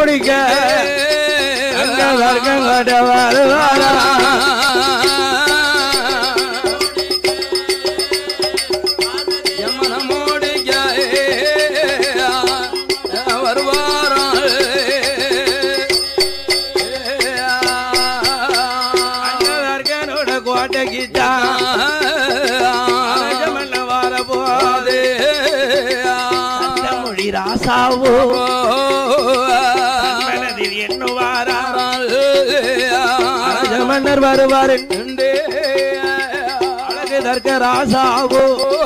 முடிக்க அங்க வர்க்கம் கொண்ட வருவாரா அங்க வர்க்கனோட கோட்டைக்கு தான் மன்ன வர போதே மொழி ராசாவோ மனதில் எண்ணுவாரா அரச மன்னர் வருவார் அழகு தர்க்க ராசாவோ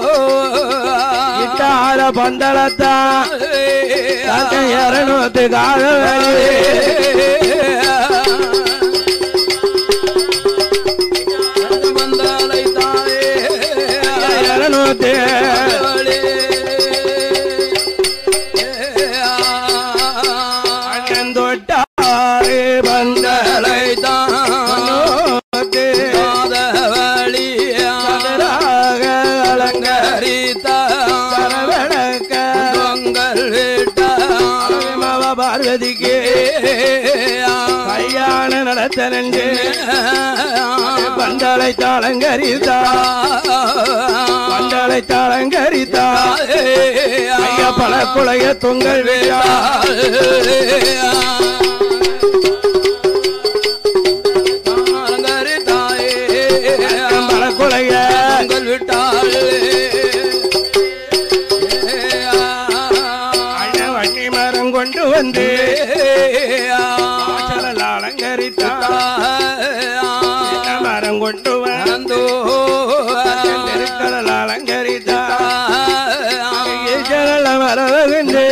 இட்டார பந்தளத்தான் தக்க இருநூத்து கால இருநூத்து அண்ணன் தொட்டாரே பந்தலை நோத்து சதுராக அலங்கரித்த சரவணக்க மவ பார்வதிக்கு கல்யாணம் நடத்த நன்று பந்தலை தாளங்கரித்தா பந்தலை தாளங்கரித்தா ஐயா பல குலைய தொங்கல் விழா பல குலைய அண்ணன் வன்னி மரம் கொண்டு வந்து ஆச்சரல் அலங்கரித்தா என்ன மரம் கொண்டு வந்து நெருக்கடல் அலங்கரித்தா ஈச்சரல மரவகுந்து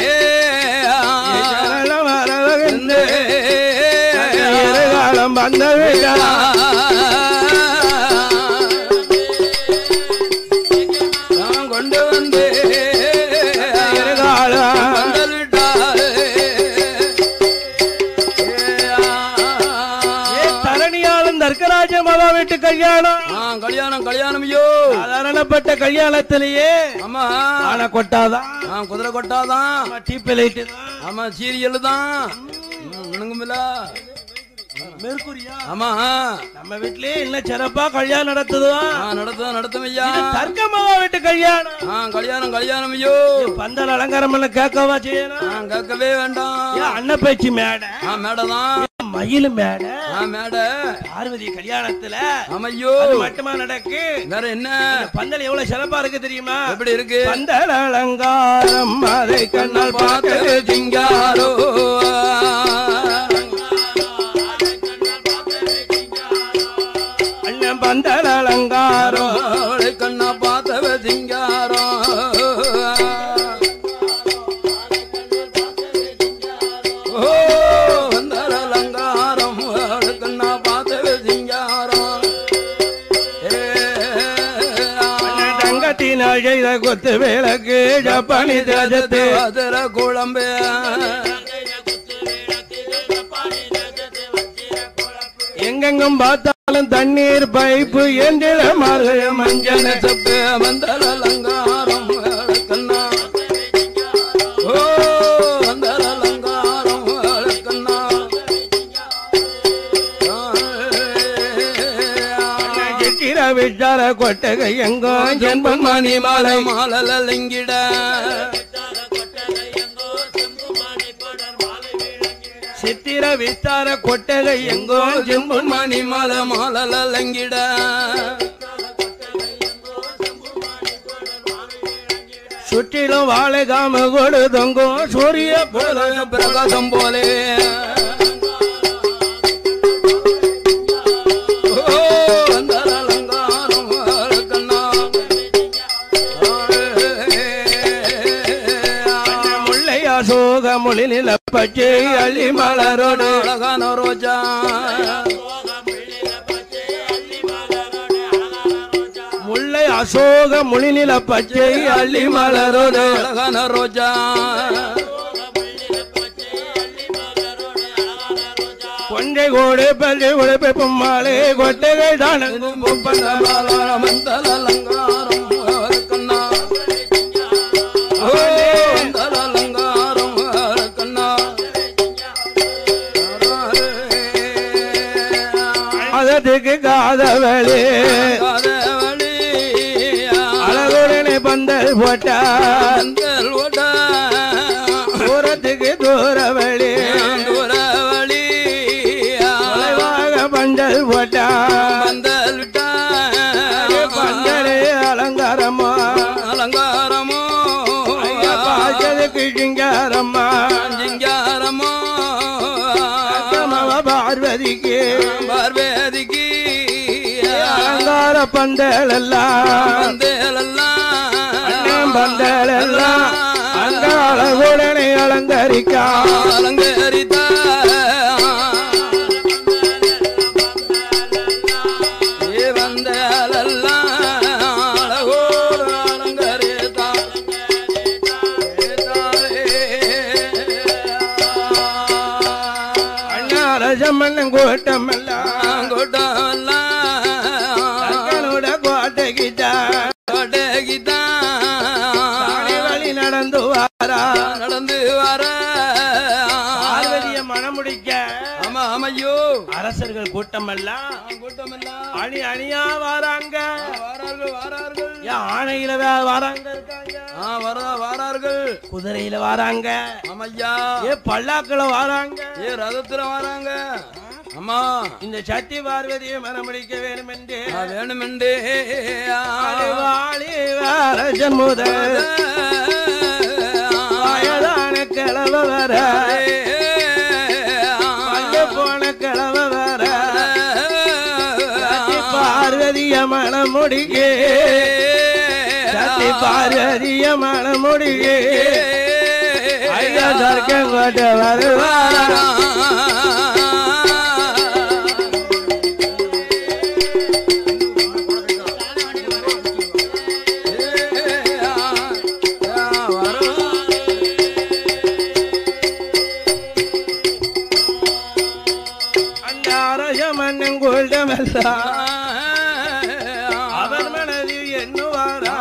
ஈச்சரல மரவகுந்து இருகாலம் வந்த விழா கொண்டு வந்து இருகாலம் வந்தல் விட்டாலே ஏ தரணியாளன் தர்க்கராஜ மாமா வீட்டு கல்யாணம் ஆ, கல்யாணம் கல்யாணம் ஐயோ சாதாரணப்பட்ட கல்யாணத்திலேயே ஆமா ஆன கொட்டாதான் ஆ, குதிரை கொட்டாதான் டீப் லைட்டு ஆமா சீரியல் தான் ஒண்ணுங்குமில்ல மேற்கூரியா ஆமா நம்ம வீட்லயே இன்னும் சிறப்பா கல்யாணம் நடத்துதுவா ஆ, நடத்தும் நடத்தும் ஐயா தர்க்க மாமா வீட்டு கல்யாணம் ஆ கல்யாணம் கல்யாணம் ஐயோ பந்தல் அலங்காரம் பண்ண கேட்கவா செய்யணும் ஆ கேட்கவே வேண்டாம் ஏன் அண்ணன் பேச்சு மேடை ஆ மேடை தான் மயில் மேடை ஆ மேடை பார்வதி கல்யாணத்துல ஆமா ஐயோ அது மட்டுமா நடக்கு வேற என்ன பந்தல் எவ்வளவு சிறப்பா இருக்கு தெரியுமா எப்படி இருக்கு பந்தல் அலங்காரம் அதை கண்ணால் பார்க்க பார்க்கவே சிங்காரோ அண்ணன் பந்தல் அலங்காரம் அவளை கண்ணா பார்த்தவ சிங்காரோ ஓ வந்தார் அலங்காரம் அவளை கண்ணா பார்த்தவ சிங்காரம் ஏ, அண்ணன் தங்கத்தினால் செய்த கொத்து விளக்கு ஜப்பானி தேசத்து அதிர குழம்பு எங்கெங்கும் பார்த்தாலும் தண்ணீர் பைப்பு என்றில மார்கழி மஞ்சள் சப்பு வந்தார் அலங்காரம் அவளை கண்ணா ஓ வந்தார் அலங்காரம் அவளை கண்ணா சித்திர விசார கொட்டகை எங்கோ ஜென்பன் மணி மாலை மாலலிங்கிட சித்திர விசார கொட்டகை எங்கோ ஜென்பன் மணி மாலை மாலலிங்கிட சுற்றிலும் வாழை காம கொடு தொங்கும் சூரிய போல பிரகாசம் போலே ஓ, வந்தார் அலங்காரம் அவளை கண்ணா முல்லை அசோக மொழி நில பச்சை அள்ளி மலரோடு அழகான ரோஜா முல்லை அசோக மொழி நில பச்சை அள்ளி மலரோடு அழகான ரோஜா கொண்டை கோடு பள்ளி உழைப்பு மாலை கொட்டகை தான மந்தல் அலங்காரம் அவளை கண்ணா ஓ, வந்தார் அலங்காரம் அவளை கண்ணா காதத்துக்கு காதவளே காதவழி அழகுடனே பந்தல் போட்டா பந்தல் ஓட்டா தூரத்துக்கு தூரவளே தூரவழி தொலைவாக பந்தல் போட்டா பந்தல் விட்டா பந்தலே அலங்காரமா அலங்காரமோ பாச்சதுக்கு சிங்காரம்மா சிங்காரமோ மவ பார்வதிக்கு பார்வேதிக்கு அலங்கார பந்தல் எல்லாம் அண்ணன் பந்தல் எல்லாம் அந்த அழகுடனே அலங்கரிக்கா அலங்கரித்த ஏ வந்தலெல்லாம் அழகோடு அலங்கரித்தா அண்ணாரசமன்னன் கூட்டம் எல்லாம் கோட்டெல்லாம் தங்களோட கோட்டைக்கிட்ட தானே வழி நடந்து வாரா நடந்து வர பார்வதிய மனமுடிக்க ஆமா ஆமையோ அரசர்கள் கூட்டம் எல்லாம் கூட்டம் எல்லாம் அணி அணியா வாராங்க வாரார்கள் வாரார்கள் ஏன் ஆணையில வே- வாராங்க இருக்காங்க ஆ வரா வாரார்கள் குதிரையில வாராங்க ஆமையா ஏ பல்லாக்குல வாராங்க ஏ ரதத்துல வராங்க ஆமா இந்த சத்தி பார்வதியை மனமுடிக்க வேணும் என்று ஆ, வேணுமெண்டே வாழி வாரசன் முதல் வயதான கிழவ வர பள்ளி போன கிழவ வர சத்தி பார்வதிய மனமுடிக்க சத்தி பார்வதிய மனமுடிக்க ஐயா சர்க்கம் கோட்டை வருவாரா அந்த அரச மன்னன் கூட்டமெல்லாம் அவர் மனதில் எண்ணுவாரா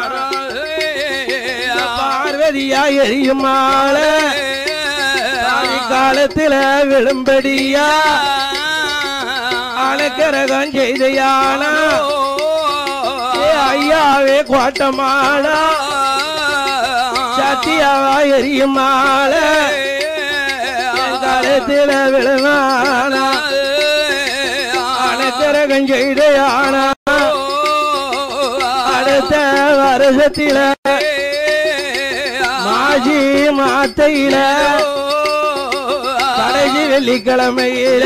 பார்வதியா எரியுமால ஆதி காலத்துல விழும்படியா அணுக்கரகம் செய்த யானா ஏ ஐயாவே கோட்டமாளா சத்தியாவா எரியுமால என் காலத்துல விழுவானா அணுக்கரகம் செய்த யானா அடுத்த வருஷத்தில மாஜி மாத்தையில கடைசி வெள்ளிக்கிழமையில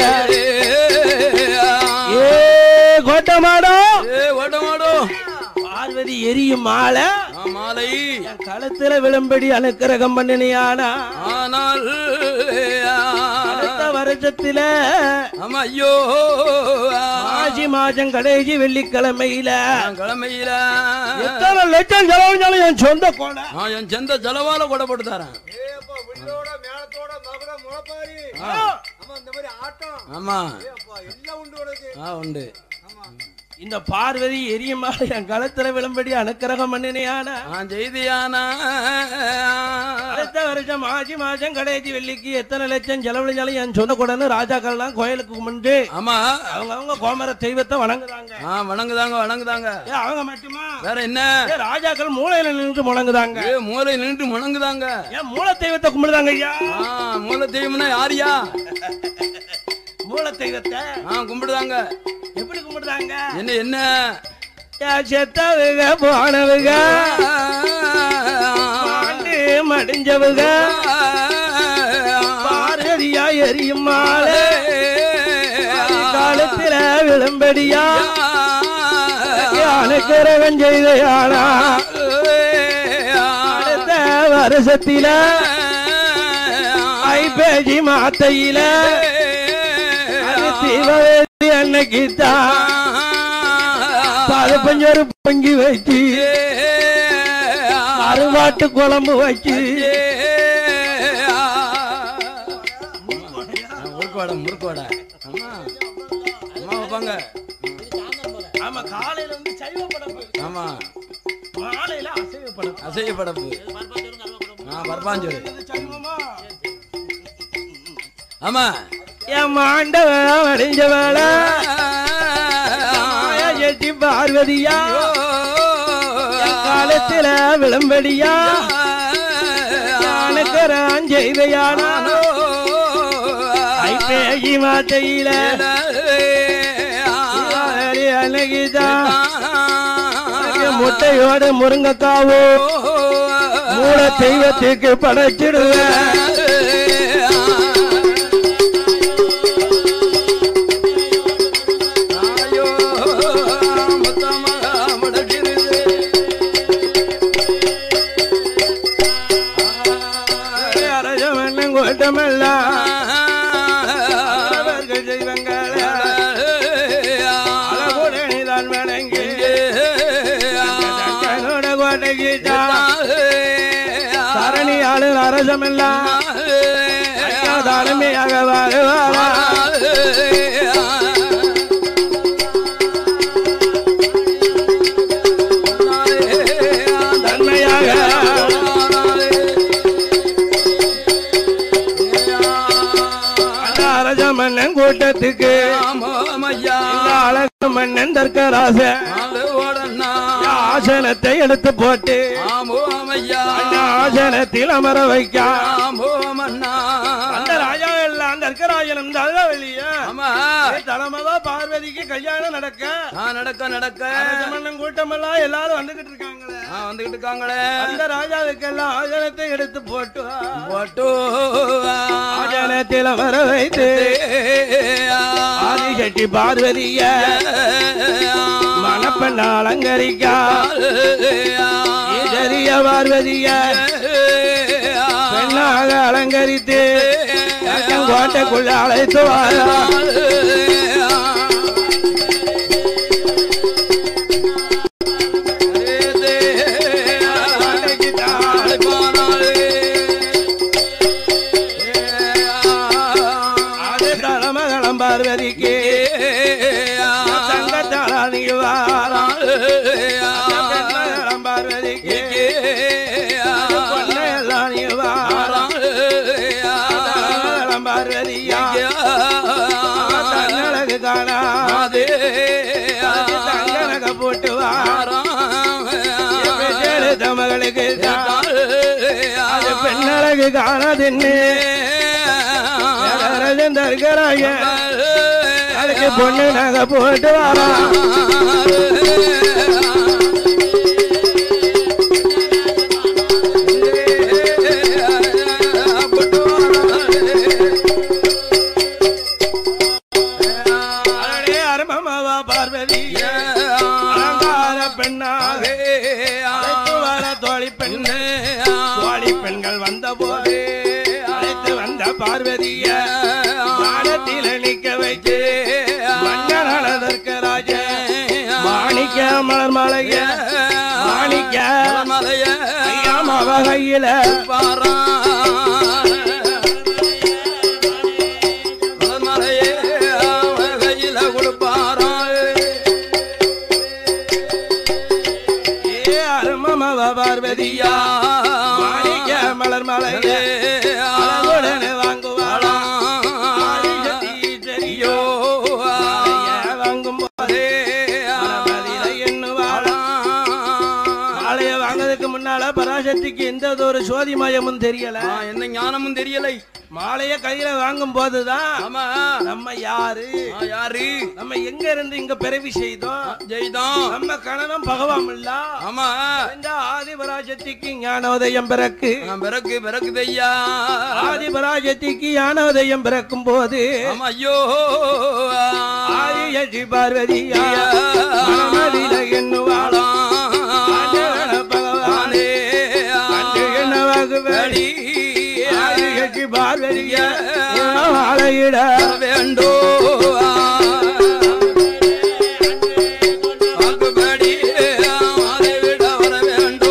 ஏ கோட்டமாடோ பார்வதி எரியும் மாலை மாலை என் கழுத்துல விழும்படி அனுக்கிரகம் பண்ணினியானா ஆனால் அடுத்த வருஷத்துல ஆமா ஐயோ மாசி மாசம் கடைசி வெள்ளிக்கிழமையில கிழமையில எத்தனை லட்சம் செலவழிச்சாலும் என் சொந்த கோடை ஆ, என் செந்த செலவால கூட போட்டு தரேன் வில்லோட மேளத்தோட மகுட முளப்பாரி ஆ, ஆமா இந்த மாதிரி ஆட்டம் ஆமா அப்பா எல்லாம் உண்டு உனக்கு ஆ உண்டு ஆமா இந்த பார்வதி எரியும் மாலை என் கழுத்துல விழும்படி அனுக்கிரகம் பண்ணினியானா ஆ செய்தியானா அடுத்த வருஷம் மாசி மாசம் கடைசி வெள்ளிக்கு எத்தனை லட்சம் செலவழிச்சாலும் என் சொந்த கூடன்னு ராஜாக்கள்லாம் கோயிலுக்கு கும்பிட்டு ஆமா அவங்க அவங்க கோமர தெய்வத்தை வணங்குதாங்க ஆ வணங்குதாங்க வணங்குதாங்க ஆ ஏ, அவங்க மட்டுமா வேற என்ன ஏ, ராஜாக்கள் மூலையில நின்று முழங்குதாங்க ஏ மூலை நின்று முணங்குதாங்க ஏன் மூல தெய்வத்தை கும்பிடுதாங்க ஐயா ஆ மூல தெய்வம்னா யாரியா மூல தெய்வத்தை ஆ கும்பிடுதாங்க எப்படி கும்பிடுதாங்க என்ன என்ன ஏன் செத்தவுக போனவுக ஆண்டு மடிஞ்சவுக பார்வதியா எரியும் மாலை காலத்தில விழும்படியா அனுக்கிரகம் செய்த யானா அடுத்த வருஷத்தில ஐப்பேஜி மாத்தையில அது தீபாவளி அன்னைக்கு தான் பஞ்சரு பொங்கி வச்சு அருவாட்டு குழம்பு வச்சு முறுக்கோடை முறுக்கோடை அம்மா அம்மா வைப்பாங்க ஆமா காலையில வந்து சைவ படப்பு ஆமா மாலையில அசைவ படப்பு அசைய படப்பு ஆ பரப்பாஞ்சோறு சைவமா ஆமா என் மாண்டவ அடைஞ்சவள பார்வதியா என் காலத்தில விளம்படியா ஞானக்கரான் செய்வையானா ஐப்பேகி மாத்தையில அழகிதான் முட்டையோட முருங்கக்காவோ மூல தெய்வத்துக்கு படைச்சிடுவேன் அரசமன்னன் கோட்டமெல்லாம் அவர்கள் செய்வங்கள அழகுடனிதான் வணங்கி தன்னோட கோட்டைக்கு சரணி ஆளு அரசமெல்லாம் தலைமையாக வாழ்வாரா தன்மையாக அந்த அரசமன்னன் கூட்டத்துக்கு இந்த அழகு மன்னன் தர்க்கராச ஆசனத்தை எடுத்து போட்டு அந்த ஆசனத்தில் அமர வைக்க அந்த ராஜா எல்லாம் தர்க்கராஜனம் வெளியே தலைமகா பார்வதிக்கு கல்யாணம் நடக்க நடக்க நடக்க அரசமன்னன் கூட்டம் எல்லாம் எல்லாரும் வந்துகிட்டு இருக்காங்களே ஆ, வந்துகிட்டு இருக்காங்களே அந்த ராஜாவுக்கெல்லாம் ஆசனத்தை எடுத்து போட்டு போட்டு ஆசனத்தில் அமர வைத்து ஆதிசக்தி பார்வதிய மணப்பெண்ண அலங்கரிக்கா ஈஸ்வரிய பார்வதிய பெண்ணாக அலங்கரித்து தன் கோட்டைக்குள்ள அழைத்து வாரா கோட்டைக்கு தான் அது தலைமகளம் பார்வதிக்கு தங்கத்தாளா நீங்க வாரா பெண்மகளம் பார்வதிக்கு பொண்ணையெல்லாம் நீ வாரா தலைமகளம் பார்வதியா தன்னழகு காணா தங்கனக போட்டு வாரா பெற்றெடுத்த மகளுக்கு தான் அது பெண்ணழகு காணாதுன்னு தருகிறாய அதுக்கு பொண்ணு நகை போட்டு வாரா அடடே அரமமாவா பார்வதி அலங்கார பெண்ணாக அழைத்து வர தோழி பெண்ணு தோழி பெண்கள் வந்த போது அழைத்து வந்த பார்வதிய மாடத்தில் நிக்க வைத்து மன்னனதற்கு ராஜ மாணிக்க மலர் மலைய மாணிக்க ஐயாமவ கையில ஏ அரமமாவ பார்வதியா மாணிக்க மலர் மலைய அழகுடனே வாங்குவாளா ஆதிசக்தி சரியோ மாலைய வாங்கும் போது மனமதில எண்ணுவாளா மாலைய வாங்குறதுக்கு முன்னால பராசக்திக்கு எந்த ஒரு சோதி மயமும் தெரியல என்ன ஞானமும் தெரியலை மாலைய கையில வாங்கும் போதுதான் ஆமா நம்ம யாரு ஆ, யாரு நம்ம எங்க இருந்து இங்க பிறவி செய்தோம் ஜெய்தான் நம்ம கணவன் பகவான் இல்ல ஆமா இந்த ஆதிபராசக்திக்கு ஞானோதயம் பிறக்கு நான் பிறகு பிறகுதையா ஆதிபராசக்திக்கு ஞானோதயம் பிறக்கும் போது ஆமா ஐயோ ஆதியசி பார்வதியா மனமதில எண்ணுவாளா ஆண்டவன பகவானே அன்று என்னவாகுவடி ஆதியசி பார்வதியா வாழையிட வேண்டோ வாக்குப்படி அதை விட வர வேண்டோ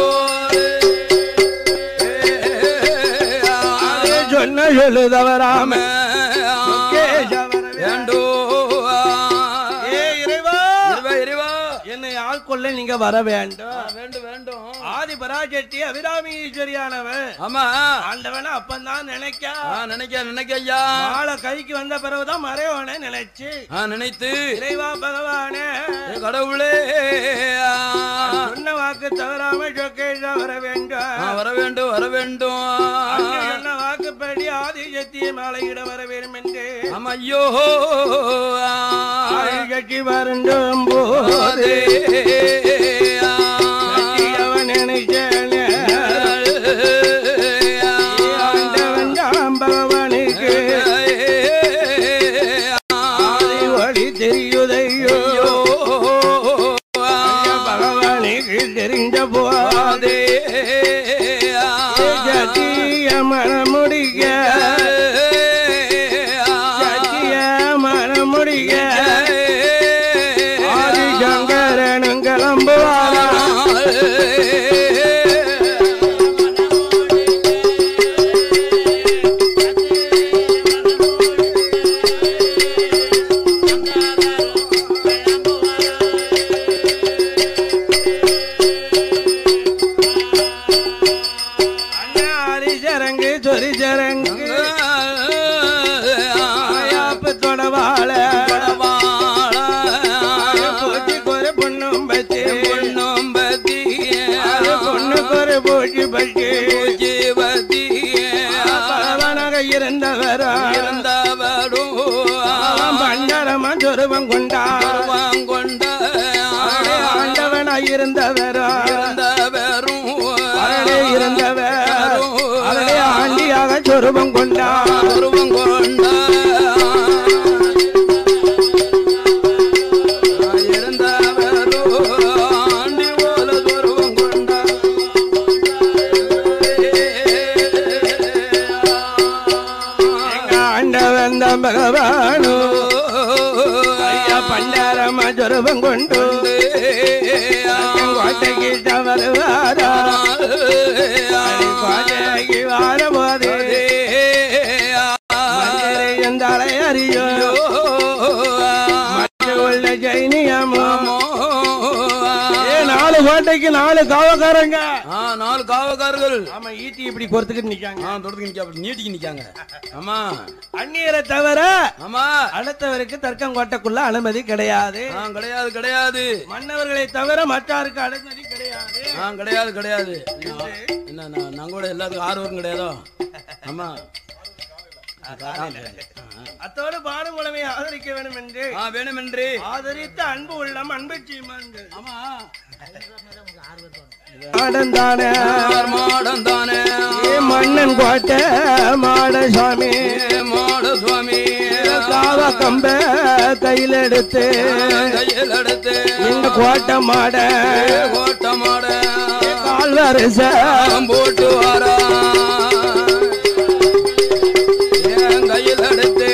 அது சொன்ன சொல்லுதவராம கேசவர வேண்டோ ஏ இறைவா இருவா இருவா என்னை ஆட்கொள்ள நீங்க வர வேண்டும் வேண்டும் வேண்டும் ஆதி பராசக்தி அபிராமி ஈஸ்வரியானவன் ஆமா ஆண்டவன அப்பந்தான் நினைக்க ஆ, நினைக்க நினைக்க ஐயா ஆளை கைக்கு வந்த பிறகுதான் மறைவனை நினைச்சு ஆ, நினைத்து இறைவா பகவானே ஏ கடவுளே சொன்ன வாக்கு தவறாம சொக்கேஷா வர வேண்டும் ஆ, வர வேண்டும் வர வேண்டும் அங்கே சொன்ன வாக்குப்படி ஆதி சத்திய மாலையிட வர வேண்டும் என்று ஆமா ஐயோ ஆதி கட்சி வருண்டும் போது அவன் நினைச்சானே ஆண்டவன் தாம் பகவானுக்கு ஆதி வழி தெரியுதையோ பகவானுக்கு தெரிஞ்ச போதே சத்திய மனமுடிக்க சத்திய மனமுடிக்க ஆதி சங்கரனும் கிளம்புவாரா அண்ணா ஹரிசரங்கு சொரிசரங்கு ஆயாப்பத்தோட வாழ போச்சு கொரு பொண்ணும் பச்சு அது பொண்ணுக்கு ஒரு போச்சு பச்சு பகவானாக இருந்தவரா அவன் பண்டரமா சொருவம் கொண்டா அவளே ஆண்டவனாய் இருந்தவரா அவளே இருந்தவர் அவளே ஆண்டியாக சொருவம் கொண்டா எங்க ஆண்டவன் தான் பகவானு ஐயா பண்டாரமா சொருவம் கொண்டு கோட்டைக்கு வருவாரா கோட்டைக்கு வாரபோது மந்திரையும் தலை அறியோ மற்ற உள்ள ஜெயினியமும் ஏ நாலு கோட்டைக்கு நாலு காவக்காரங்க ஆ, நாலு காவக்காரர்கள் ஆமா ஈட்டி இப்படி பொறுத்துக்கிட்டு நிக்காங்க ஆ தொடர்ந்து நிக்க அப்படி நீட்டிக்கு நிக்காங்க ஆமா அந்நியரை தவிர ஆமா அடுத்தவருக்கு தர்க்கங்கோட்டைக்குள்ள அனுமதி கிடையாது ஆ கிடையாது கிடையாது மன்னவர்களை தவிர மற்றாருக்கு அனுமதி கிடையாது ஆ கிடையாது கிடையாது என்ன நான் நான் கூட எல்லாத்துக்கும் ஆர்வம் கிடையாதோ ஆமா அத்தோடு பாடுமுழமை ஆதரிக்க வேண்டும் என்று ஆ வேணும் என்று ஆதரித்த அன்பு உள்ளம் அன்பு சீமாண்டு ஆமா ஆடந்தானே மாடம் தானே ஏ மன்னன் கோட்டை மாடசாமி மாட சுவாமி காவ கம்ப கையில் எடுத்து கையில் எடுத்து இந்த கோட்டை மாட கோட்ட மாட கால் வரிச போட்டு வாரா என் கையில் எடுத்து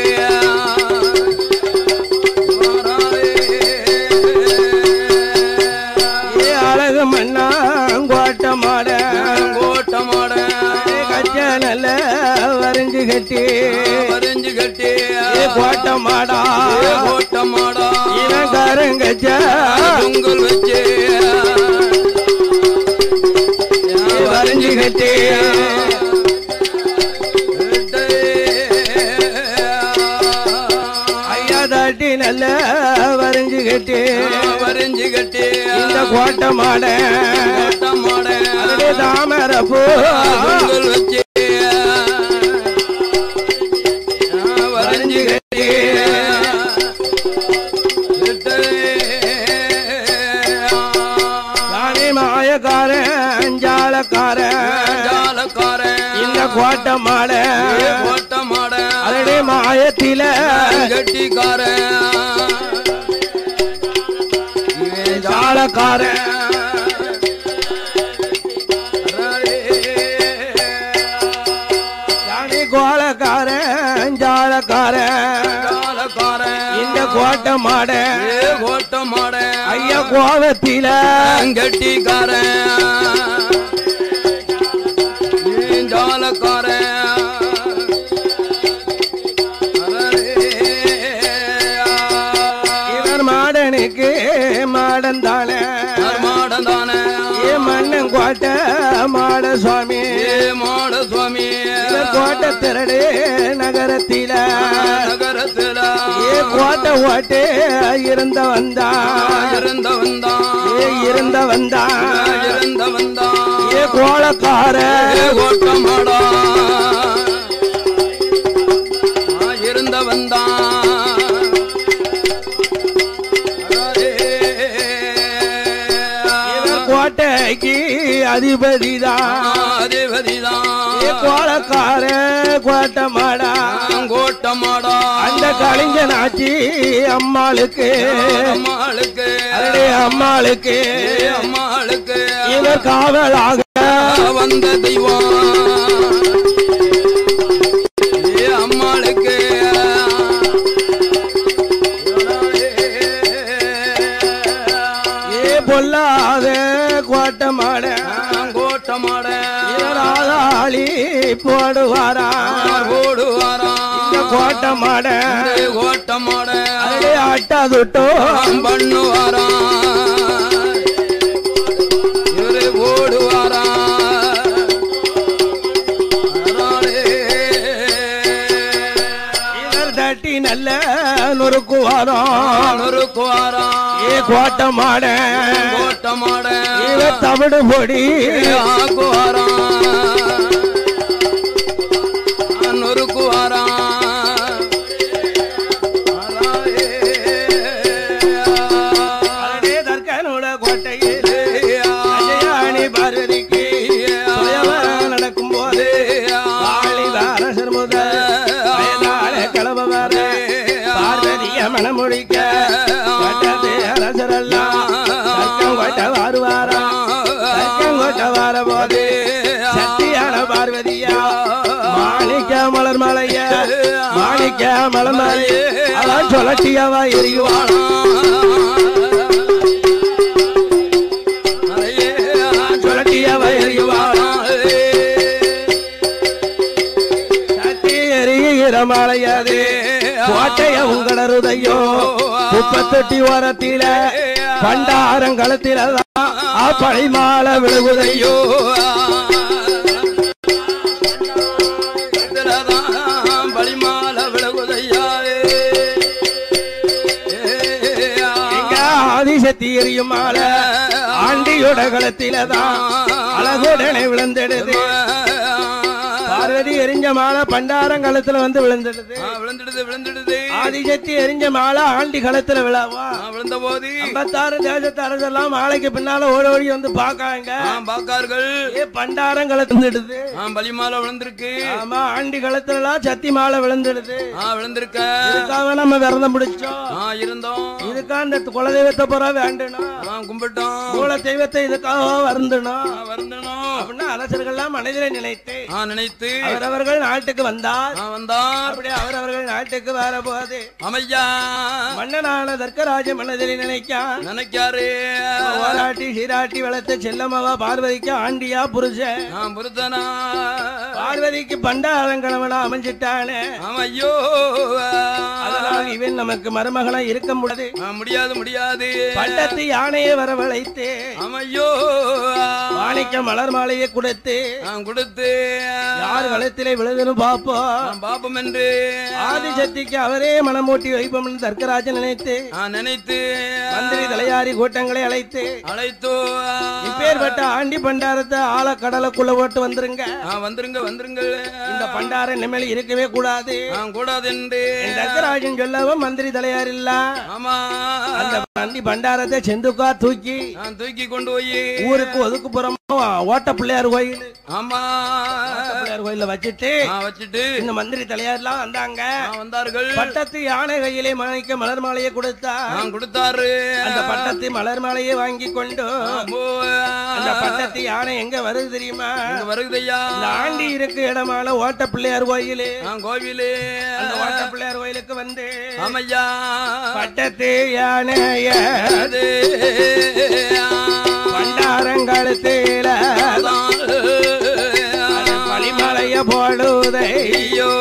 வாராரே. ஏ அழகு மன்னா கோட்டை மாட கோட்ட மாட கச்ச நல்ல வரைஞ்சு கட்டி வரைஞ்சு கட்டி ஏ கோட்டை மாடா கோட்ட மாடா இவன் கருங்கச்ச பொங்கல் வச்சு வரைஞ்சு கட்டி ஐயா தாட்டி நல்ல வரைஞ்சு கட்டி வரைஞ்சு கட்டி இந்த கோட்டை மாட கோட்ட மாட அதே தாமரை பூ பொங்கல் வச்சு வரைஞ்சு கட்டி சாமி மாயக்காரன் ஜாலக்காரன் ஜாலக்காரன் இந்த கோட்டை மாட கோட்ட மாட அதே மாயத்தில கட்டிக்காரன் ஜாலக்காரன் சாமி கோலக்காரன் ஜாலக்காரன் ஜாலக்காரன் இந்த கோட்டை மாட ஏ கோட்ட மாட ஐயா கோவத்தில கட்டிக்காரன் ஏ ஜாலக்காரன் இவர் மாடனுக்கு மாடன் தானே மாடம் தானே ஏ மன்னன் கோட்டை மாட சுவாமி ஏ மாட சுவாமி இந்த கோட்டை திரடு நகரத்தில நகரத்துல ஏ கோட்டை ஓட்டே இருந்த வந்தான் இருந்தவன் தான் ஏ இருந்த வந்தான் இருந்தவன் தான் ஏ கோலக்கார ஓட்டமாடா இருந்தவன் தான் இவர் கோட்டைக்கு அதிபதிதான் அதிபதிதான் ஏ கோலக்கார கோட்டை மாடா கோட்டமாடா அந்த கலிங்கனாச்சி அம்மாளுக்கு அம்மாளுக்கு அதே அம்மாளுக்கு அம்மாளுக்கு இவர் காவலாக வந்த தெய்வம் ஏ அம்மாளுக்கு ஏ பொல்லாத கோட்டை மாட கோட்டமாட இவர் ஆதாளி போடுவாரா ஓடுவாரா இந்த கோட்டை மாட கோட்டமாட அதே ஆட்டாதுட்டோ பண்ணுவாரா இவரு ஓடுவாரா இவர் தட்டி நல்ல நொறுக்குவாரோ நொறுக்குவாரா ஏ கோட்டை மாட கோட்டமாட இவர் தவிடு பொடி ஆக்குவாரா நொறுக்குவாரா அதே தர்கனோட கோட்டையில் அஜயாணி பார்வதிக்கு சுயவரம் நடக்கும் போது காளிதாரசர் முதல் வயதான கிளம்ப வர பார்வதிய மனமொழிக்க கோட்டத்து அரசரெல்லாம் தர்க்கம் கோட்டை வாருவாரா தர்க்கம் கோட்டை வார போது சக்தியான பார்வதியா மாணிக்க மலர் மலைய மாணிக்க மலர் மலைய அதான் சொல்லட்டியாவா எரியுவானா சொல்லட்டியாவா எரியுவானா சட்டி எரிகிற மலையது கோட்டைய உங்களருதையோ முப்பத்தெட்டி ஓரத்தில பண்டாரங்களத்தில பழி மாலை விழுகுதையோ பலிமால விலகுதையாவே இங்க ஆதிசக்தி எரியும் மாலை ஆண்டியோட களத்தில தான் அழகுடனே விழுந்தெடுது பார்வதி எரிஞ்ச மாலை பண்டாரங்களத்துல வந்து விழுந்துடுது விழுந்துடுது விழுந்துடுது ஆதிசக்தி எரிஞ்ச மாலை ஆண்டி களத்துல விழாவா விழுந்த போது ஐம்பத்தாறு தேசத்து அரசெல்லாம் மாலைக்கு பின்னால ஓடி ஓடி வந்து பாக்காங்க பாக்கார்கள் ஏ பண்டாரம் கலந்துடுது பலிமால விழுந்திருக்கு ஆமா ஆண்டி களத்துல எல்லாம் சத்தி மாலை விழுந்துடுது ஆ விழுந்திருக்க இதுக்காக நம்ம விரதம் பிடிச்சோம் ஆ இருந்தோம் இதுக்கா இந்த குலதெய்வத்தை பூரா வேண்டணும் ஆ கும்பிட்டோம் மூல தெய்வத்தை இதுக்காக வருந்தணும் ஆ, வருந்தணும் அப்படின்னா அரசர்கள்லாம் மனதிலே நினைத்து ஆ நினைத்து அவரவர்கள் நாட்டுக்கு வந்தார் ஆ வந்தார் அப்படியே அவரவர்கள் நாட்டுக்கு வர போது அமையா மன்னனான தர்க்கராஜ மனதில் நினைக்க நினைக்காரு ஓராட்டி சீராட்டி வளர்த்த செல்லம்மாவா பார்வதிக்கு ஆண்டியா புருஷன் ஆ புருத்தனா பார்வதிக்கு பண்டாரங்கிழவனா அமைஞ்சிட்டானே ஆமையோ அதனால் இவன் நமக்கு மருமகளா இருக்க முடியாது ஆ, முடியாது முடியாது பட்டத்து யானையை வரவழைத்து ஆமையோ மாணிக்க மலர் மாலையை கொடுத்து நான் கொடுத்து யார் கழுத்திலே விழுதுன்னு பார்ப்போம் நான் பாப்பம் என்று ஆதிசக்திக்கு அவரே மனமூட்டி வைப்போம் தர்க்கராஜன் நினைத்து நான் நினைத்து மந்திரி தலையாரி கூட்டங்களை அழைத்து அழைத்தோ இப்பேற்பட்ட ஆண்டி பண்டாரத்தை ஆழ கடலுக்குள்ள போட்டு வந்துருங்க ஆ, வந்துருங்க வந்துருங்க இந்த பண்டாரம் நிம்மதி இருக்கவே கூடாது நான் கூடாது என்று என் தர்க்கராஜன் சொல்லவும் மந்திரி தலையார் இல்ல ஆமா அந்த ஆண்டி பண்டாரத்தை செந்துக்கா தூக்கி நான் தூக்கி கொண்டு போய் ஊருக்கு ஒதுக்குப்புறமா ஓட்ட பிள்ளையார் கோயில் ஆமா ஓட்ட பிள்ளையார் கோயில வச்சுட்டு நான் வச்சுட்டு இந்த மந்திரி தலையார்லாம் வந்தாங்க நான் வந்தார்கள் பட்டத்து யானை கையிலே மாணிக்க மலர் மாலையை கொடுத்தா நான் கொடுத்தாரு அந்த பட்டத்து மலர் மாலையை வாங்கி கொண்டு ஆமோ. அந்த பட்டத்து யானை எங்க வருது தெரியுமா இங்க வருகுதையா இந்த ஆண்டி இருக்கு இடமான ஓட்ட பிள்ளையார் கோயிலு நான் கோவிலே அந்த ஓட்ட பிள்ளையார் கோயிலுக்கு வந்து ஆமையா பட்டத்து யானைய அது பண்டாரங்கழுத்தில பளிமலைய போடுதை ஐயோ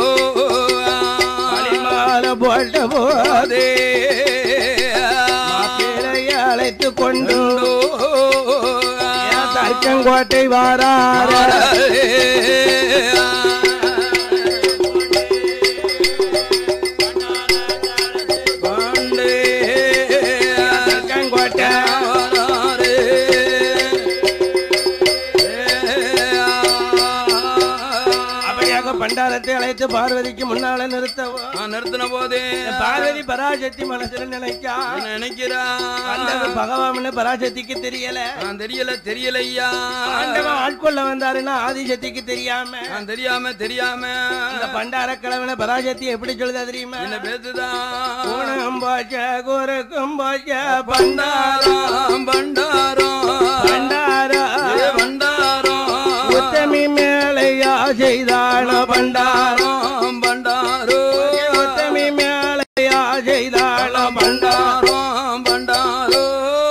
பளிமாலை போட்ட போது மாப்பிள்ளையை அழைத்து கொண்டு ஏன் தர்க்கங்கோட்டை வாரார பார்வதிக்கு முன்னால நிறுத்தவும் நான் நிறுத்தின போதே பார்வதி பராசக்தி மனசுல நினைக்கா என்ன நினைக்கிறா வந்தது பகவான்னு பராசக்திக்கு தெரியல நான் தெரியல தெரியலையா ஆண்டவன் ஆட்கொள்ள வந்தாருன்னா ஆதிசக்திக்கு தெரியாம நான் தெரியாம தெரியாம இந்த பண்டார கிழவன பராசக்தி எப்படி சொல்லுதா தெரியுமா என்ன பேசுதான் குணம் போச்ச குறுக்கும் போச்ச பண்டாரம் பண்டாரம் பண்டாரம் பண்டாரா ஏ பண்டாரம் உத்தமி மேலையா செய்தான பண்டாரம் பண்டாரம் பண்டாரம் உத்தமி மேலையா செய்தான பண்டாரம் பண்டாரம்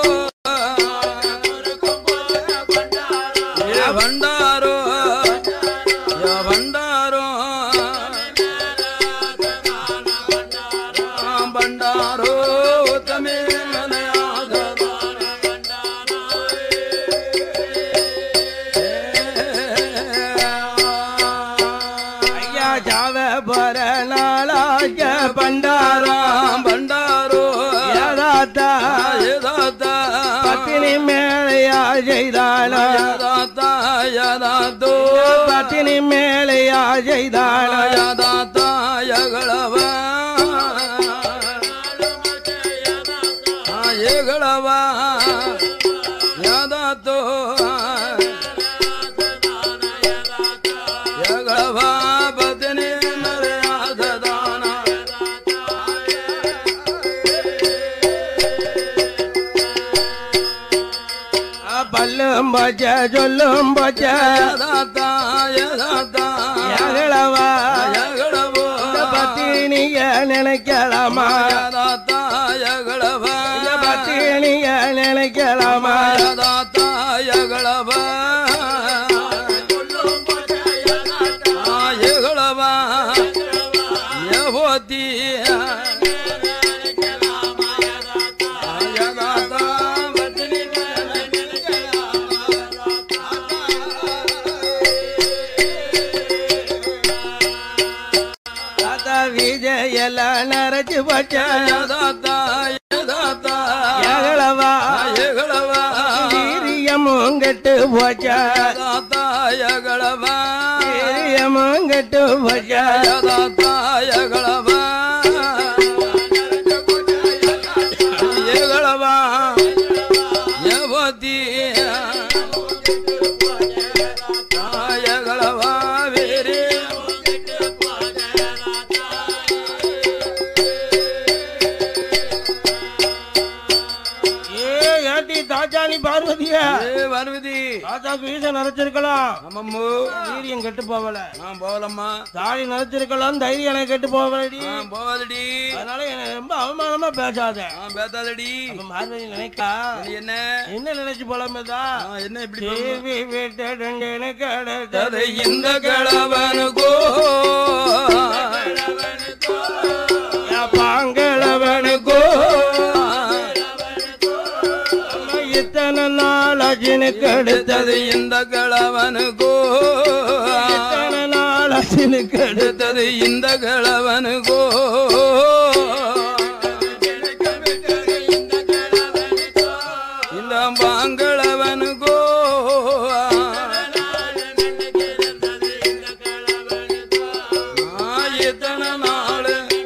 பண்டாரம் ஏ பண்டாரம் ஏ பண்டாரம் பண்டாரோ தமிழனையாக ஐயா சாவ போற நாளாச்ச பண்டாரம் பண்டாரோ ஏதாத்தா ஏதாத்தா பத்தினி மேலையா செய்தான யதாத்தா யதாத்தோ பத்தினி மேலையா செய்தான யதாத்தா யகளவ ஏகளவ யதாத்தோ யಗಳವ ಪತ್ನಿ ನರೆಯಾದದಾನ பல்லும் போச்ச சொல்லும் போச்ச ಯದಾತ ಯದಾತ ஏகளவா ಯಗಳವೋ இந்த பத்தினிய நினைக்கலாமா ಯದಾತ ಯಗಳವ இந்த பத்தினிய நினைக்கலாமா ಯದಾತ ಯಗಳವ ಯಗಳವ ಯವತಿ ಯದಾತ ಪತ್ನಿ தாத்தா விஜயல நரைச்சு போச்ச ಯದಾತ ಯದಾತ ஏகளவா ಯಗಳವ வீரியமும் கெட்டு போச்ச ಯಗಳವ வீரியமும் கெட்டு போச்ச ಯಗಳವ ಯಗಳವ ಯವತಿ ಯಗಳವ ಬೇರೆ ஏ ஏட்டி தாச்சாணி பார்வதியா ஏ பார்வதி தாத்தா வீச நரைச்சிருக்கலாம் அம்மம்மு வீரியம் கெட்டு போகல நான் போகலம்மா தாடி நரைச்சிருக்கலாம் தைரியம் எனக்கு கெட்டு போகலடி நான் போகாதடி அதனால என்னை ரொம்ப அவமானமா பேசாத நான் பேத்தாதடி அப்ப பார்வதி நினைக்கா நீ என்ன என்ன நினைச்சு போலாமேதா நான் என்ன இப்படி பேசுற? தேவி விட்டு கதை கடை இந்த கிழவனுக்கோ பாங்களவனுக்கோ இத்தனை நாள் அஜினுக்கு அடுத்தது கதை இந்த கிழவனுக்கோ இத்தனை நாள் அஜினுக்கு அடுத்தது அடுத்தது இந்த கிழவனுக்கோ இந்த பாங்களவனுக்கோ நான் எத்தனை நாள்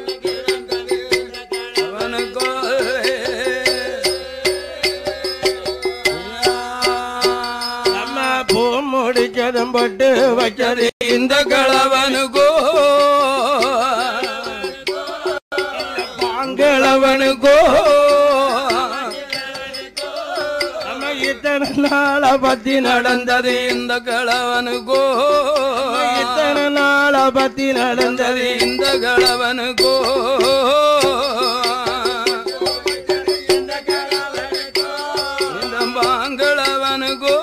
அவனுக்கோ நம்ம பூ முடிச்சதும் போட்டு வச்சது இந்த கிழவனுக்கோ பாங்களவனுக்கோ நம்ம இத்தனை நாள பத்தி நடந்தது நடந்தது இந்த கிழவனுக்கோ இத்தனை நாள பத்தி நடந்தது நடந்தது இந்த கிழவனுக்கோ இந்த பாங்களவனுக்கோ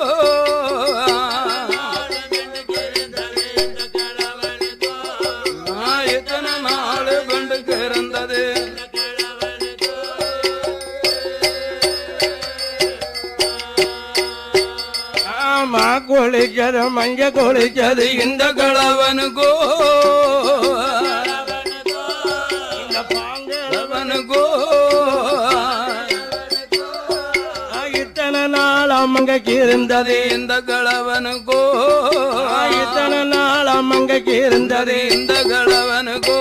நான் எத்தனை நாள் கொண்டு கிறந்தது ஆமா குளிச்சது மஞ்ச குளிச்சது அது இந்த கிழவனுக்கோ இந்த பாங்கள கிழவனுக்கோ இத்தனை நாளா நாளாம் அங்கக்கு இருந்தது இந்த கிழவனுக்கோ இத்தனை நாளாம் அங்கக்கு இருந்தது இந்த கிழவனுக்கோ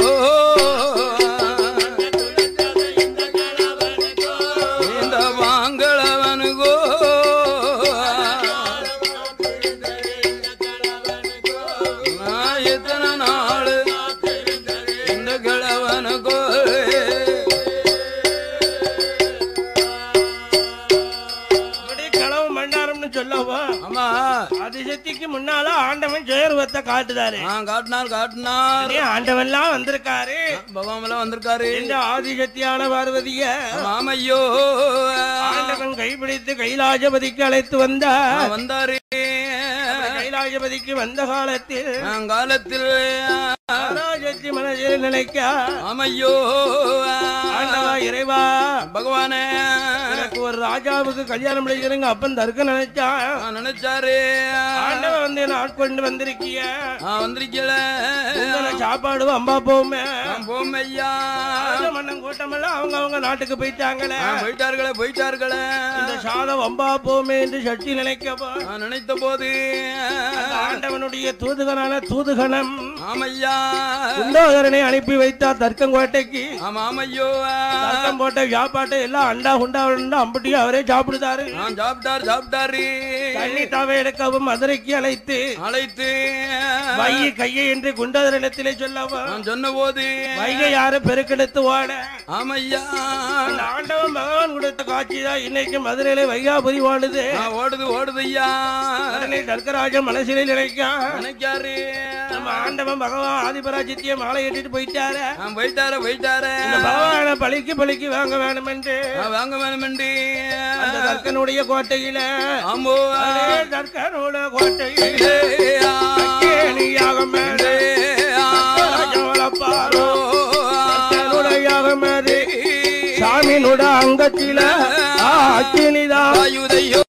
இந்த வாங்கிழவனுக்கோ நான் எத்தனை நாள் இந்த கிழவனுக்கோ இப்படி களவு மண்டாரம்னு சொல்லவா ஆமா அதிசக்திக்கு முன்னால ஆண்டவன் ஜெயருவத்தை காட்டுதாரு ஆ காட்டினார் காட்டினார் ஏன் ஆண்டவன்லாம் வந்திருக்காரு பகவான் வந்திருக்காரு இந்த ஆதிசக்தியான பார்வதிய மாமையோ ஆண்டவன் கைப்பிடித்து கைலாஜபதிக்கு அழைத்து வந்தார் வந்தாரு கைலாஜபதிக்கு வந்த காலத்தில் காலத்தில் ராஜத்தி மனதில் நினைக்க ஆமையோ ஆண்டவா இறைவா பகவானே எனக்கு ஒரு ராஜாவுக்கு கல்யாணம் முடிக்கிறேங்க அப்பன் தருக்க நினைச்சா ஆ, நினைச்சாரு ஆண்டவன் வந்து என்ன ஆட்கொண்டு வந்திருக்கிய ஆ, வந்திருக்கல உங்களை சாப்பாடு அம்பா போமே போமையா மன்னன் கூட்டமெல்லாம் அவங்க அவங்க நாட்டுக்கு போயிட்டாங்களே போயிட்டார்களே போயிட்டார்களே இந்த சாதம் வம்பா போமே என்று சட்டி நினைக்கப்போ ஆ, நினைத்த போது அந்த ஆண்டவனுடைய தூதுகனான தூதுகணம் ஆமையா குண்டோதரனை அனுப்பி வைத்தார் தர்க்கங்கோட்டைக்கு ஆமா ஆமையோ தர்க்கம் போட்ட வியாபாட்டை எல்லாம் அண்டா குண்டா உண்டா அம்புட்டியும் அவரே சாப்பிடுதாரு ஆ, சாப்பிட்டார் சாப்பிட்டாரு தண்ணி தாவை எடுக்கவும் மதுரைக்கு அழைத்து அழைத்து வையை கையை என்று குண்டோதரனிடத்திலே சொல்லவும் நான் சொன்ன போது வைகை யாரு பெருக்கெடுத்து ஓட ஆமையா அந்த ஆண்டவன் பகவான் கொடுத்த காட்சி தான் இன்னைக்கு மதுரையில வைகாபுரி ஓடுது ஆ, ஓடுது ஓடுது ஐயா உடனே தர்க்கராஜன் மனசிலே நினைக்க நினைக்காரு நம்ம ஆண்டவன் பகவான் ஆதிபராஜித்திய மாலை ஏற்றிட்டு போயிட்டாரு ஆ, போயிட்டாரு போயிட்டாரு இந்த பகவான பழிக்கு பழிக்கு வாங்க வேணும் என்று ஆ, வாங்க வேணுமெண்டி அந்த தர்க்கனுடைய கோட்டையில ஆமோ அதே தர்க்கனோட கோட்டையில கேணியாக மேலே ராஜவளப்பாரோ தர்க்கனுடைய மேலே சாமியினுட அங்கத்தில அக்கினிதான் ஆயுதையோ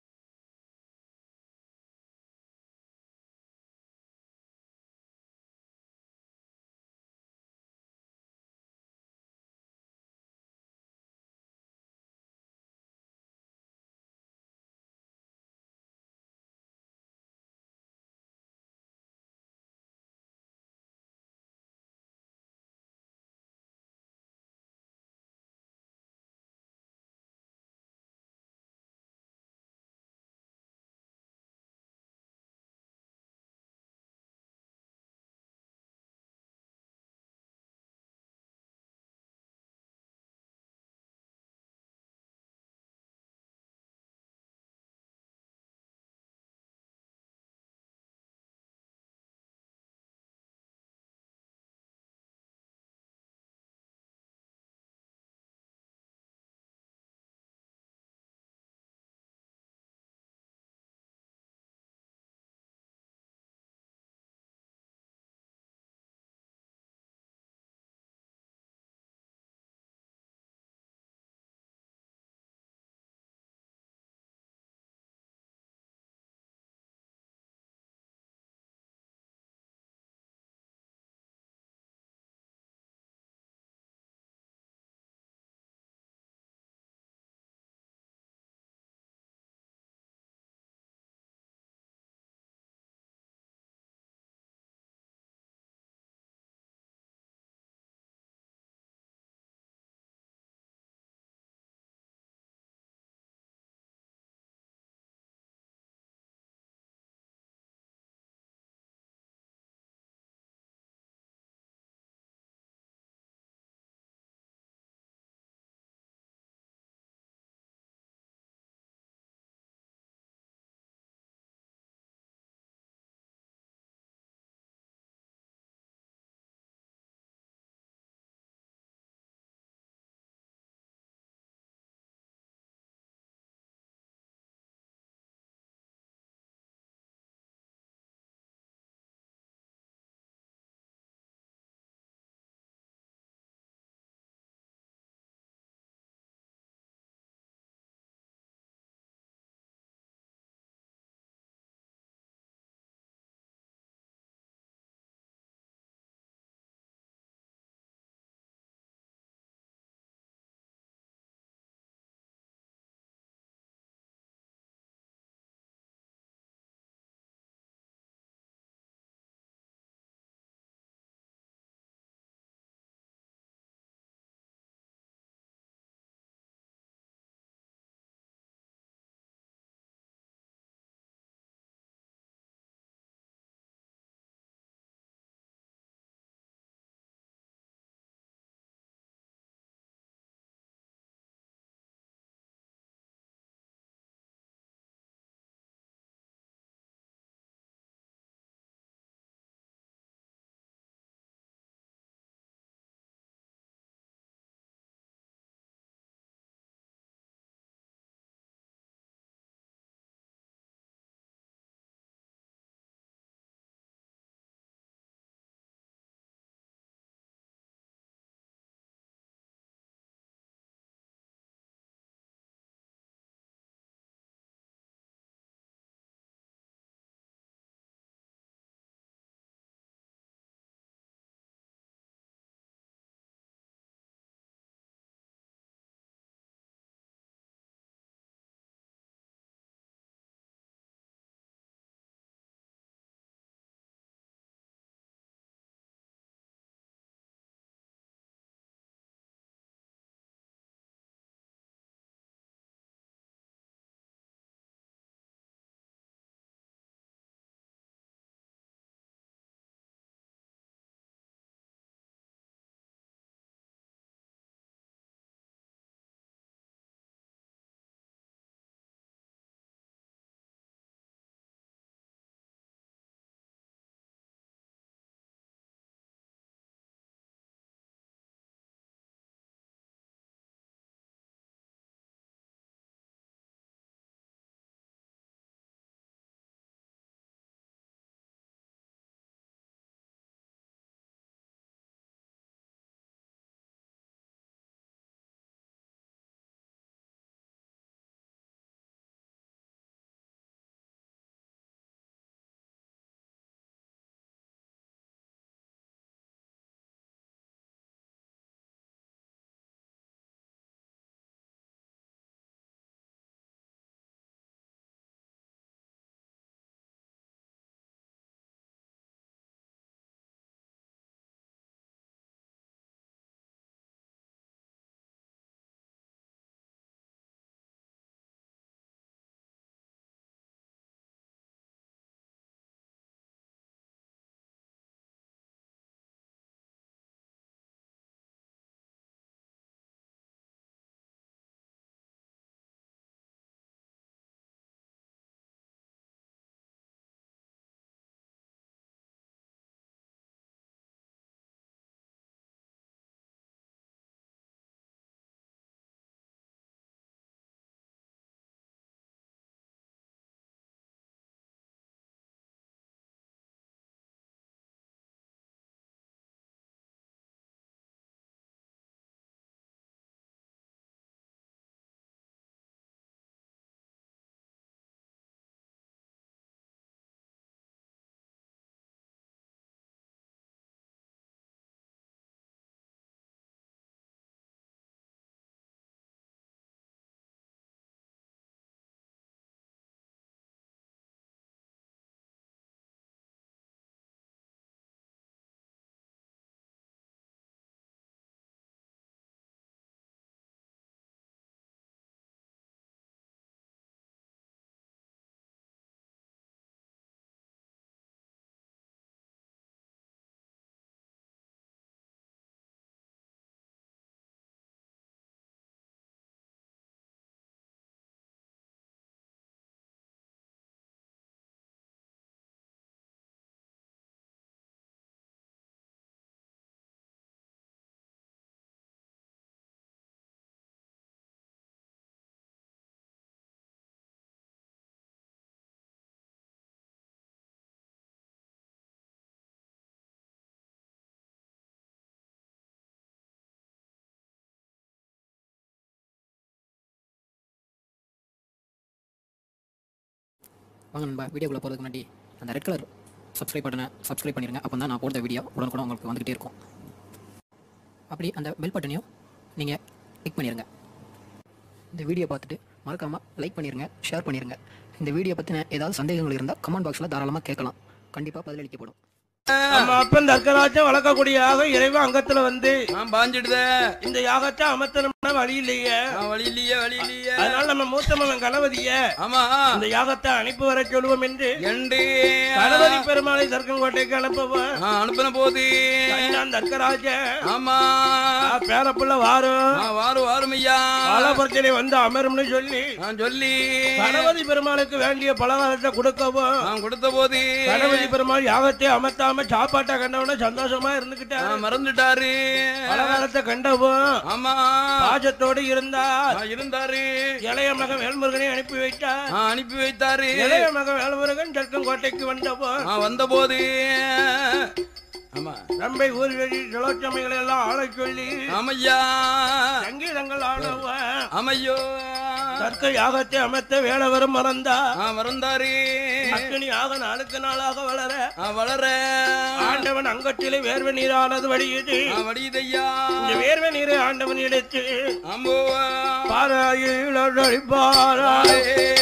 வாங்க நண்பா வீடியோக்குள்ளே போகிறதுக்கு முன்னாடி அந்த ரெட் கலர் சப்ஸ்கிரைப் பட்டனை சப்ஸ்கிரைப் பண்ணிடுங்க அப்போ தான் நான் போடுற வீடியோ உடனுக்குடன் உங்களுக்கு வந்துகிட்டே இருக்கும் அப்படி அந்த பெல் பட்டனையும் நீங்கள் கிளிக் பண்ணிடுங்க இந்த வீடியோ பார்த்துட்டு மறக்காமல் லைக் பண்ணிடுங்க ஷேர் பண்ணிடுங்க இந்த வீடியோ பற்றின ஏதாவது சந்தேகங்கள் இருந்தால் கமெண்ட் பாக்ஸில் தாராளமாக கேட்கலாம் கண்டிப்பாக பதிலளிக்கப்படும் நம்ம அப்பன் தர்க்கராஜன் வளர்க்கக்கூடிய யாகம் இறைவன் அங்கத்துல வந்து நான் பாஞ்சிடுதே இந்த யாகத்தை அமர்த்தணும்னா வழி இல்லையே நான் வழி இல்லையே வழி இல்லையே அதனால நம்ம மூத்த மகன் கணபதிய ஆமா இந்த யாகத்தை அனுப்பி வர சொல்லுவோம் என்று எண்டு கணபதி பெருமாளை தர்க்கங்கோட்டைக்கு அனுப்புவோம் நான் அனுப்பின போது கண்டான் தர்க்கராஜன் ஆமா ஆ, பேரப்புள்ள வாரும் நான் வாரு வாரும் ஐயா காலபுரத்திலே வந்து அமரும்னு சொல்லி நான் சொல்லி கணபதி பெருமாளுக்கு வேண்டிய பலகாரத்தை கொடுக்கவும் நான் கொடுத்த போது கணபதி பெருமாள் யாகத்தை அமர்த்தாம சாப்பாட்டை கண்டவன சந்தோஷமா இருந்துகிட்டாரு நான் மறந்துட்டாரு பலகாரத்தை கண்டவும் ஆமா பாஜத்தோடு இருந்தார் நான் இருந்தாரு இளைய மகன் வேல்முருகனை அனுப்பி வைத்தார் நான் அனுப்பி வைத்தாரு இளைய மகன் வேல்முருகன் தெற்கங்கோட்டைக்கு வந்தப்போ நான் வந்த போது ஆமா ரம்பை ஊர்வெளி ஜலோச்சமைகளை எல்லாம் ஆள சொல்லி ஆமையா சங்கீதங்கள் ஆடவன் அமையோ தர்க்க யாகத்தை அமைத்த வேளவரும் மறந்தா நான் மறந்தாரு அக்னி யாக நாளுக்கு நாளாக வளர நான் வளர ஆண்டவன் அங்கத்திலே வேர்வை நீரானது வடியுது நான் வடியுதையா இந்த வேர்வை நீரை ஆண்டவன் எடுத்து ஆம்போ பாறையில் அழைப்பாராய்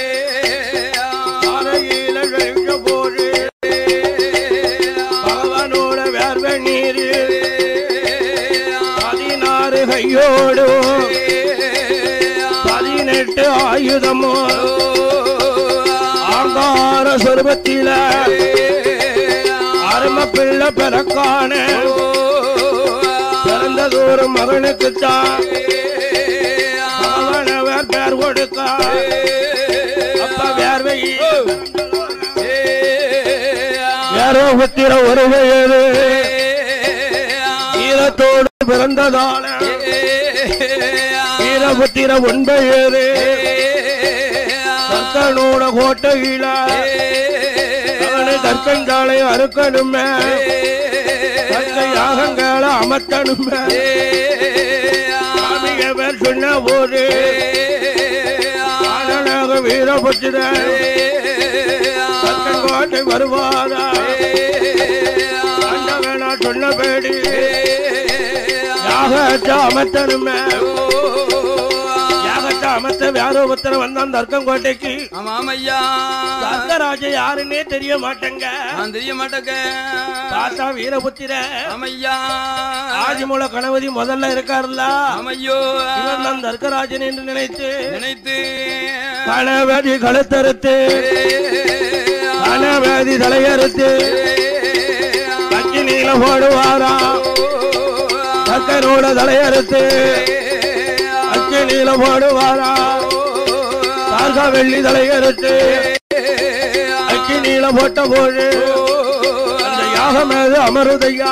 பாறையில் அழைத்த போது பகவானோட வேர்வை நீர் பதினாறு கையோடு பதினெட்டு ஆயுதமோ ஆங்கார சொருபத்தில அரும பிள்ளை பிறக்கான பிறந்தது ஒரு மகனுக்குத்தான் அவனவர் பேர் கொடுக்க அப்ப வேர்வை வேற புத்திர ஒரு வயது ஈரத்தோடு பிறந்ததால வீரபுத்திர ஒன்பது கர்த்தனோட கோட்டையில அவனை கற்கஞ்சாலை அறுக்கணுமே கற்க யாகங்களை அமர்த்தணுமே சாமிய பேர் சொன்ன போது ஆனனாக வீரபுத்திர கற்கன் கோட்டை வருவாரா ஆண்டவனா சொன்னபடி யாகத்தை அமர்த்தணுமே யாகத்தை அமர்த்த வேற ஒருத்தர் வந்தான் தர்க்கங்கோட்டைக்கு ஆமா ஆமையா தர்க்கராஜ யாருன்னே தெரிய மாட்டேங்க நான் தெரிய மாட்டேங்க தாத்தா வீரபுத்திர ஆமையா ஆதிமூல கணபதி முதல்ல இருக்காருல்ல ஆமையோ இவன் தான் தர்க்கராஜன் என்று நினைத்து நினைத்து கணபதி கழுத்தறுத்து கணபதி தலையறுத்து கட்சி நீல போடுவாரா தக்கனோட தலையறுத்து அச்சு நீல போடுவாரா தார்கா வெள்ளி தலையறுத்து அச்சு நீல போட்ட போது அந்த யாகம் ஏது அமருதையா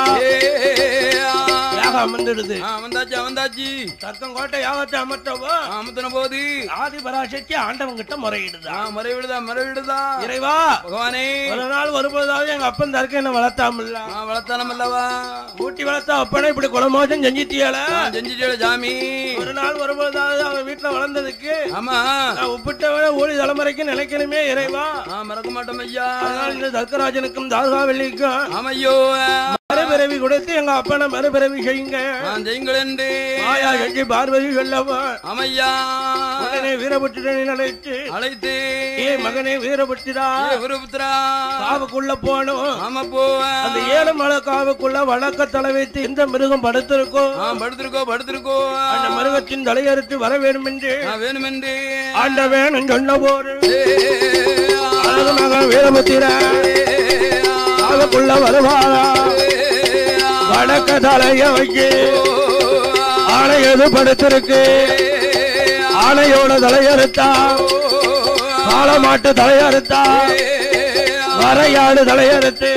யாகம் அமர்ந்துடுது ஆ, வந்தாச்சு வந்தாச்சு தர்க்கங்கோட்டை யாகத்தை அமர்த்தவோ அமுத்தின போது ஆதி பராசக்தி ஆண்டவன் கிட்ட முறையிடுதா ஆ, மறைவிடுதா மறைவிடுதா இறைவா பகவானே ஒரு நாள் வரும்போதாவது எங்க அப்பன் தர்க்க என்ன வளர்த்தாமல்ல ஆ, வளர்த்தானம் அல்லவா ஊட்டி வளர்த்தா அப்பனே இப்படி குலமோசம் செஞ்சிட்டியால நான் செஞ்சுட்டேன் சாமி ஒரு நாள் வரும்போதாவது அவன் வீட்டுல வளர்ந்ததுக்கு ஆமா நான் உப்பிட்டவன ஊழி தலைமுறைக்கு நினைக்கணுமே இறைவா ஆ, மறக்க மாட்டோம் ஐயா அதனால் இந்த தர்க்கராஜனுக்கும் தாசா வெள்ளிக்கும் ஆமையோ மறுபிறவி கொடுத்து எங்க அப்பனை மறுபிறவி செய்யுங்க நான் செய்யுங்களேண்டு மாயா செஞ்சு பார்வதி சொல்லவா ஆமையா மகனே வீரபுத்திரனை நினைத்து அழைத்து ஏ மகனே வீரபுத்திரா ஏ குருபுத்திரா காவுக்குள்ள போனோம் ஆமா போ அந்த ஏழு மலை காவுக்குள்ள வழக்க தலை வைத்து எந்த மிருகம் படுத்திருக்கோ ஆ படுத்திருக்கோ படுத்திருக்கோ அந்த மிருகத்தின் தலையறுத்து வர வேண்டும் என்று நான் வேணுமென்று ஆண்டவேன் சொன்ன போது அழகு மகன் வீரபுத்திர காவுக்குள்ள வருவாரா வடக்க தலைய வைக்க ஆணை எது படுத்திருக்கு ஆணையோட தலையறுத்தா காளமாட்டு தலையறுத்தா வரையாடு தலையறுத்து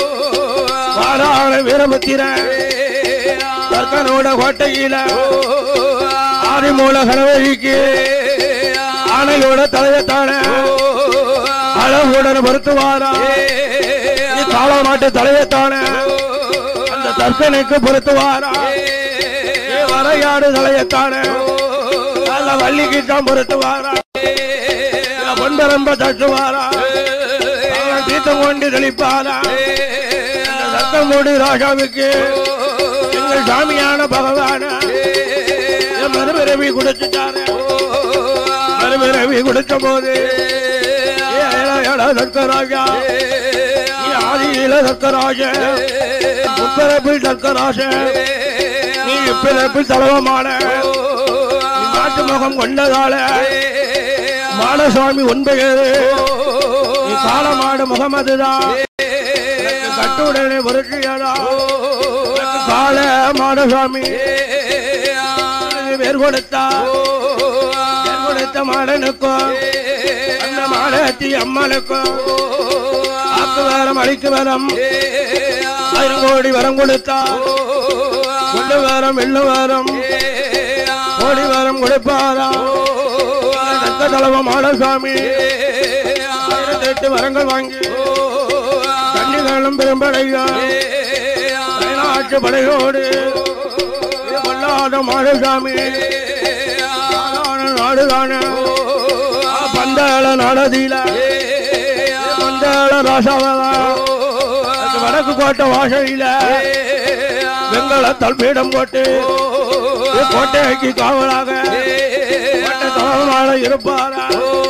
வாராள வீரபுத்திரன் தர்க்கனோட கோட்டையில ஆதிமூல கணவதிக்கு ஆணையோட தலையத்தான அழகுடன் பொருத்துவாரா காளமாட்டு தலையத்தான அந்த தர்க்கனுக்கு பொருத்துவாரா ஏ வரையாடு தலையத்தான நல்ல வள்ளிக்கு தான் பொருத்துவாரா பொன்பரம்ப தட்டுவாரா கொண்டு தெளிப்பாரா சத்தமோடு ராஜாவுக்கு எங்கள் சாமியான பகவான மறுபிறவி கொடுத்துட்டாரு மறுபிறவி கொடுத்த போது தர்க்கராஜா நீ ஆதியில தர்க்கராஜ முப்பிறப்பில் தர்க்கராஜ நீ இப்பிறப்பில் தலவமான நீ நாட்டு முகம் கொண்டதால மாடசாமி ஒன்பது நீ காலமாடு முகமதுதான் எனக்கு கட்டுடனே வருஷியடா எனக்கு கால மாடசாமி எனக்கு வேர் கொடுத்தா வேர் கொடுத்த மாடனுக்கும் அந்த மாடத்தி அம்மனுக்கும் ஆக்கு வரம் அழிக்கு வரம் ஆயிரம் கோடி வரம் கொடுத்தா கொண்டு வரம் வெள்ள வரம் கோடி வரம் கொடுப்பாரா தக்க தளவ மாடசாமி ஆயிரத்தி எட்டு வரங்கள் வாங்கி கண்ணிகளும் பெரும்படையா நாட்டு படையோடு கொல்லாத மாடசாமி சாதாரண நாடுதான பந்தாள நாடதியில பந்தாள ராசாவதா வடக்கு கோட்டை வாசையில வெங்கலத்தால் பீடம் போட்டு கோட்டைக்கு காவலாக கோட்டை தலைவனால இருப்பாரா